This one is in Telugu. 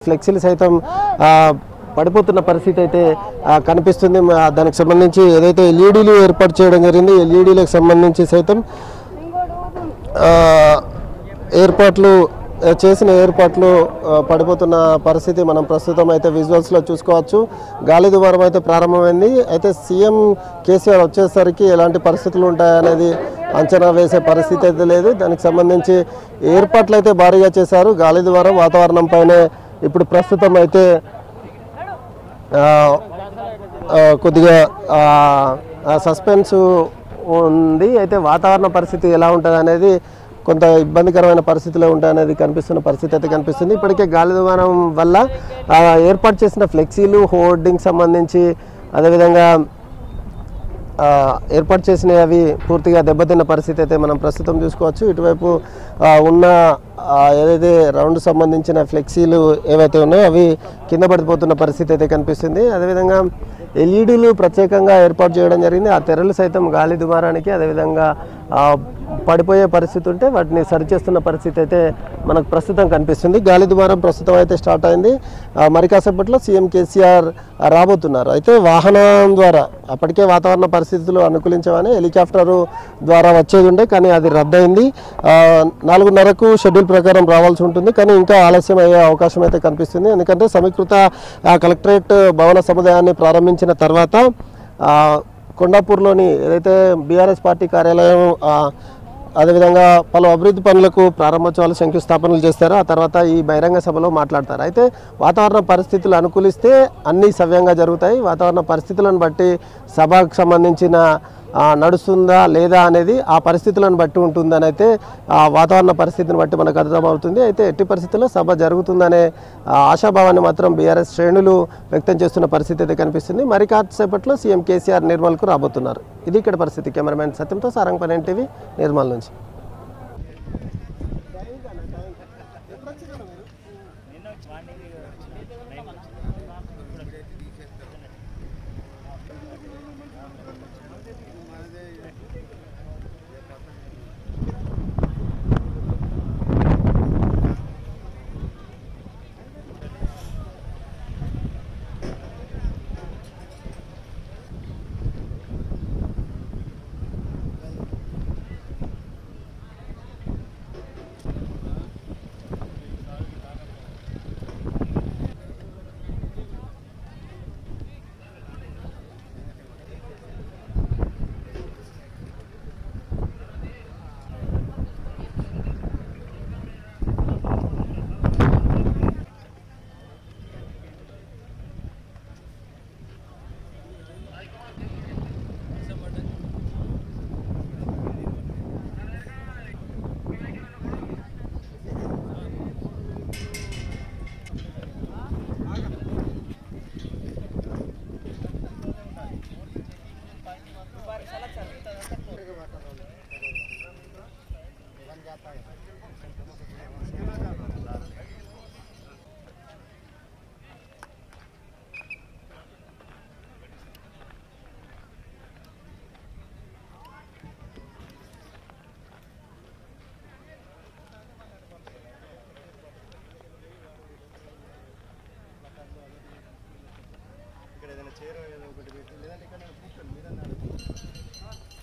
ఫ్లెక్సీలు సైతం ఆ, పడిపోతున్న పరిస్థితి అయితే ఆ, కనిపిస్తుంది మ- దానికి సంబంధించి ఏదైతే ఎల్ఈడీలు ఏర్పాటు చేయడం జరిగింది ఎల్ఈడీలకు సంబంధించి సైతం ఆ, ఏర్పాట్లు ఆ, చేసిన ఏర్పాట్లు ఆ, పడిపోతున్న పరిస్థితి మనం ప్రస్తుతం అయితే విజువల్స్లో చూసుకోవచ్చు గాలి దుమారం అయితే ప్రారంభమైంది అయితే సీఎం కేసీఆర్ వచ్చేసరికి ఎలాంటి పరిస్థితులు ఉంటాయనేది అంచనా వేసే పరిస్థితి అయితే లేదు దానికి సంబంధించి ఏర్పాట్లు అయితే భారీగా చేశారు గాలి దుమారం వాతావరణం పైనే ఇప్పుడు ప్రస్తుతం అయితే ఆ, ఆ, కొద్దిగా సస్పెన్స్ ఉంది అయితే వాతావరణ పరిస్థితి ఎలా ఉంటుంది అనేది కొంత ఇబ్బందికరమైన పరిస్థితిలో ఉంటాయనేది కనిపిస్తున్న పరిస్థితి అయితే కనిపిస్తుంది ఇప్పటికే గాలి దుమారం వల్ల ఆ, ఏర్పాటు చేసిన ఫ్లెక్సీలు హోర్డింగ్ సంబంధించి అదేవిధంగా ఆ, ఏర్పాటు చేసినవి అవి పూర్తిగా దెబ్బతిన్న పరిస్థితి అయితే మనం ప్రస్తుతం చూసుకోవచ్చు ఇటువైపు ఆ, ఉన్న ఆ, ఏదైతే రౌండ్ సంబంధించిన ఫ్లెక్సీలు ఏవైతే ఉన్నాయో అవి కింద పడిపోతున్న పరిస్థితి అయితే కనిపిస్తుంది అదేవిధంగా ఎల్ఈడీలు ప్రత్యేకంగా ఏర్పాటు చేయడం జరిగింది ఆ తెరలు సైతం గాలి దుమారానికి అదేవిధంగా ఆ, పడిపోయే పరిస్థితి ఉంటే వాటిని సరిచేస్తున్న పరిస్థితి అయితే మనకు ప్రస్తుతం కనిపిస్తుంది గాలి దుమారం ప్రస్తుతం అయితే స్టార్ట్ అయింది ఆ, మరి కాసేపట్లో సీఎం కేసీఆర్ రాబోతున్నారు అయితే వాహనం ద్వారా అప్పటికే వాతావరణ పరిస్థితులు అనుకూలించవని హెలికాప్టరు ద్వారా వచ్చేది ఉండే కానీ అది రద్దయింది ఆ, నాలుగున్నరకు షెడ్యూల్ ప్రకారం రావాల్సి ఉంటుంది కానీ ఇంకా ఆలస్యం అయ్యే అవకాశం అయితే కనిపిస్తుంది ఎందుకంటే సమీకృత ఆ, కలెక్టరేట్ భవన సముదాయాన్ని ప్రారంభించిన తర్వాత ఆ, కొండాపూర్లోని ఏదైతే బీఆర్ఎస్ పార్టీ కార్యాలయం ఆ, అదేవిధంగా పలు అభివృద్ధి పనులకు ప్రారంభోత్సవాలు శంకుస్థాపనలు చేస్తారు ఆ తర్వాత ఈ బహిరంగ సభలో మాట్లాడతారు అయితే వాతావరణ పరిస్థితులు అనుకూలిస్తే అన్నీ సవ్యంగా జరుగుతాయి వాతావరణ పరిస్థితులను బట్టి సభకు సంబంధించిన ఆ, నడుస్తుందా లేదా అనేది ఆ పరిస్థితులను బట్టి ఉంటుందని అయితే ఆ వాతావరణ పరిస్థితిని బట్టి మనకు అర్థమవుతుంది అయితే ఎట్టి పరిస్థితుల్లో సభ జరుగుతుందనే ఆ, ఆశాభావాన్ని మాత్రం బీఆర్ఎస్ శ్రేణులు వ్యక్తం చేస్తున్న పరిస్థితి అయితే కనిపిస్తుంది మరి కాసేపట్లో సీఎం కేసీఆర్ నిర్మల్కు రాబోతున్నారు ఇది ఇక్కడ పరిస్థితి కెమెరామెన్ సత్యంతో సారంగపల్లి టీవీ నిర్మల్ నుంచి ఇక్కడ ఏదైనా చీర ఏదో ఒకటి పెట్టి లేదంటే ఇక్కడ కూర్చొని మీద